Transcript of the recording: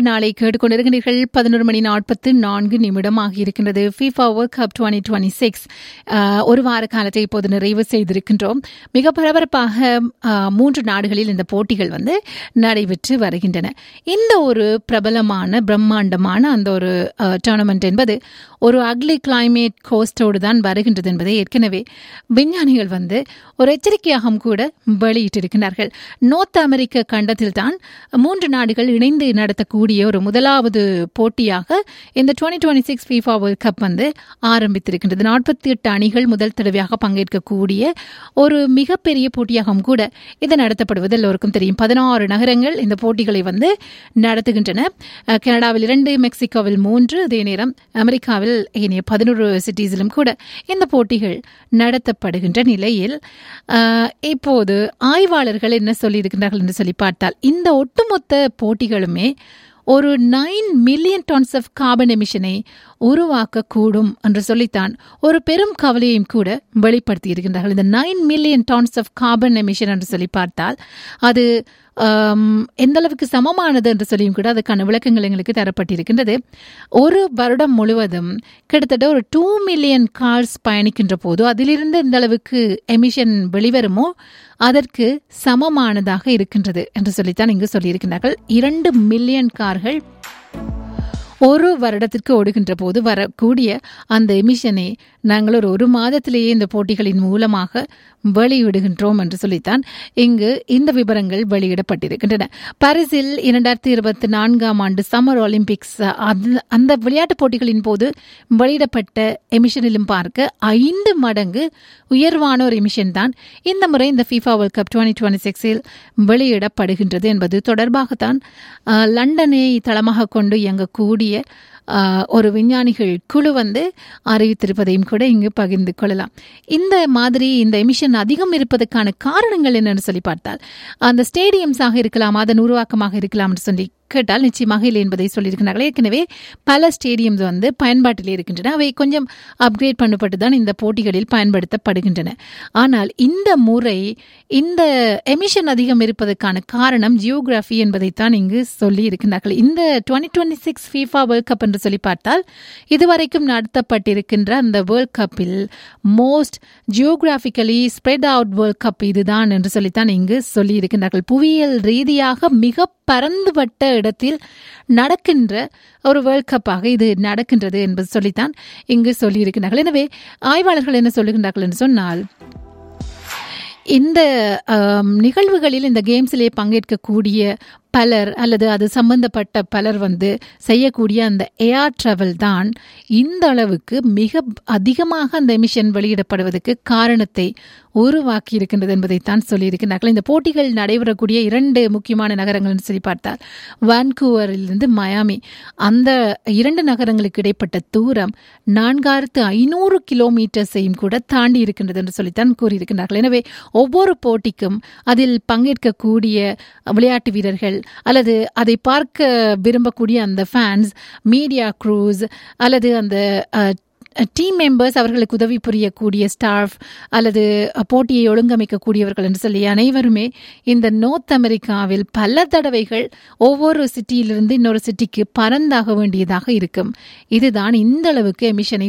நாளை கேட்டுக்கொண்டிருக்கிறீர்கள் பதினொரு மணி நாற்பத்து நான்கு நிமிடம் ஆகியிருக்கின்றது FIFA world cup twenty twenty six ஒரு வார காலத்தை இப்போது நிறைவு செய்திருக்கின்றோம் மிக பரபரப்பாக ஆஹ், மூன்று நாடுகளில் இந்த போட்டிகள் வந்து நடைபெற்று வருகின்றன இந்த ஒரு பிரபலமான பிரம்மாண்டமான அந்த ஒரு டோர்னமெண்ட் என்பது ஒரு அக்லி கிளைமேட் கோஸ்டோடு தான் வருகின்றது என்பதை ஏற்கனவே விஞ்ஞானிகள் வந்து ஒரு எச்சரிக்கையாகவும் கூட வெளியிட்டிருக்கிறார்கள் நோர்த் அமெரிக்க கண்டத்தில் தான் மூன்று நாடுகள் இணைந்து நடத்தக்கூடிய ஒரு முதலாவது போட்டியாக இந்த twenty twenty six FIFA world cup வந்து ஆரம்பித்திருக்கின்றது நாற்பத்தி எட்டு அணிகள் முதல் தடவையாக பங்கேற்கக்கூடிய ஒரு மிகப்பெரிய போட்டியாகவும் கூட இது நடத்தப்படுவது எல்லோருக்கும் தெரியும் பதினாறு நகரங்கள் இந்த போட்டிகளை வந்து நடத்துகின்றன அஹ், கனடாவில் இரண்டு மெக்சிகோவில் மூன்று அதே நேரம் அமெரிக்காவில் ஏனைய பதினோரு சிட்டிஸிலும் கூட இந்த போட்டிகள் நடத்தப்படுகின்ற நிலையில் அஹ், இப்போது ஆய்வாளர்கள் என்ன சொல்லியிருக்கிறார்கள் என்று சொல்லி பார்த்தால் இந்த ஒட்டுமொத்த போட்டிகளுமே ஒரு nine million tons of carbon எமிஷனை உருவாக்கக்கூடும் என்று சொல்லித்தான் ஒரு பெரும் கவலையையும் கூட வெளிப்படுத்தி இருக்கின்றார்கள் இந்த nine million tons of carbon emission என்று சொல்லி பார்த்தால் அது ஆம், எந்த அளவுக்கு சமமானது என்று சொல்லியும் கூட அதுக்கான விளக்கங்கள் எங்களுக்கு தரப்பட்டிருக்கின்றது ஒரு வருடம் முழுவதும் கிட்டத்தட்ட ஒரு டூ மில்லியன் கார்ஸ் பயணிக்கின்ற போது அதிலிருந்து எந்த அளவுக்கு எமிஷன் வெளிவருமோ அதற்கு சமமானதாக இருக்கின்றது என்று சொல்லித்தான் இங்கு சொல்லியிருக்கிறார்கள் இரண்டு மில்லியன் கார்கள் ஒரு வருடத்திற்கு ஓடுகின்ற போது வரக்கூடிய அந்த எமிஷனை நாங்கள் ஒரு ஒரு மாதத்திலேயே இந்த போட்டிகளின் மூலமாக வெளியிடுகின்றோம் என்று சொல்லித்தான் இங்கு இந்த விவரங்கள் வெளியிடப்பட்டிருக்கின்றன பாரிஸில் இரண்டாயிரத்தி இருபத்தி நான்காம் ஆண்டு சம்மர் ஒலிம்பிக்ஸ் அந்த- அந்த விளையாட்டுப் போட்டிகளின் போது வெளியிடப்பட்ட எமிஷனிலும் பார்க்க ஐந்து மடங்கு உயர்வான ஒரு எமிஷன் தான் இந்த முறை இந்த FIFA world cup twenty twenty சிக்ஸில் வெளியிடப்படுகின்றது என்பது தொடர்பாகத்தான் அஹ், லண்டனை தளமாக கொண்டு இயங்கக்கூடிய அஹ், ஒரு விஞ்ஞானிகள் குழு வந்து அறிவித்திருப்பதையும் கூட இங்கு பகிர்ந்து கொள்ளலாம் இந்த மாதிரி இந்த எமிஷன் அதிகம் இருப்பதற்கான காரணங்கள் என்னன்னு சொல்லி பார்த்தால் அந்த ஸ்டேடியம்ஸாக இருக்கலாம் அதன் உருவாக்கமாக இருக்கலாம் என்று சொல்லி கேட்டால் நிச்சயமாக இல்லை என்பதை சொல்லியிருக்கிறார்கள் ஏற்கனவே பல ஸ்டேடியம்ஸ் வந்து பயன்பாட்டில் இருக்கின்றன அவை கொஞ்சம் அப்கிரேட் பண்ணப்பட்டு தான் இந்த போட்டிகளில் பயன்படுத்தப்படுகின்றன ஆனால் இந்த முறை இந்த எமிஷன் அதிகம் இருப்பதற்கான காரணம் ஜியோகிராஃபி என்பதைத்தான் இங்கு சொல்லி இருக்கின்றார்கள் இந்த twenty twenty six FIFA world cup என்று சொல்லி பார்த்தால் இதுவரைக்கும் நடத்தப்பட்டிருக்கின்ற அந்த வேர்ல்ட் கப்பில் most geographically spread out world cup இதுதான் என்று சொல்லித்தான் இங்கு சொல்லி இருக்கின்றார்கள் புவியியல் ரீதியாக மிக பரந்துபட்ட இடத்தில் நடக்கின்ற ஒரு வேர்ல்ட் கப்பாக இது நடக்கின்றது என்பது சொல்லித்தான் இங்கு சொல்லியிருக்கிறார்கள் எனவே ஆய்வாளர்கள் என்ன சொல்லுகின்றார்கள் என்று சொன்னால் இந்த ஆம், நிகழ்வுகளில் இந்த கேம்ஸிலே பங்கேற்கக்கூடிய பலர் அல்லது அது சம்பந்தப்பட்ட பலர் வந்து செய்யக்கூடிய அந்த ஏஆர் டிராவல் தான் இந்த அளவுக்கு மிக அதிகமாக அந்த எமிஷன் வெளியிடப்படுவதற்கு காரணத்தை உருவாக்கி இருக்கின்றது என்பதைத்தான் சொல்லியிருக்கிறார்கள் இந்த போட்டிகள் நடைபெறக்கூடிய இரண்டு முக்கியமான நகரங்கள்னு சொல்லி பார்த்தால் வான்கூவரிலிருந்து மயாமி அந்த இரண்டு நகரங்களுக்கு இடைப்பட்ட தூரம் நான்காயிரத்து ஐநூறு கிலோமீட்டர்ஸையும் கூட தாண்டி இருக்கின்றது என்று சொல்லித்தான் கூறியிருக்கிறார்கள் எனவே ஒவ்வொரு போட்டிக்கும் அதில் பங்கேற்கக்கூடிய விளையாட்டு வீரர்கள் அல்லது அதை பார்க்க விரும்பக்கூடிய அந்த ஃபேன்ஸ் மீடியா க்ரூஸ் அல்லது அந்த டீம் மெம்பர்ஸ் அவர்களுக்கு உதவி புரியக்கூடிய ஸ்டாஃப் அல்லது போட்டியை ஒழுங்கமைக்கக்கூடியவர்கள் என்று சொல்லி அனைவருமே இந்த நோர்த் அமெரிக்காவில் பல தடவைகள் ஒவ்வொரு சிட்டியிலிருந்து இன்னொரு சிட்டிக்கு பறந்தாக வேண்டியதாக இருக்கும் இதுதான் இந்த அளவுக்கு எமிஷனை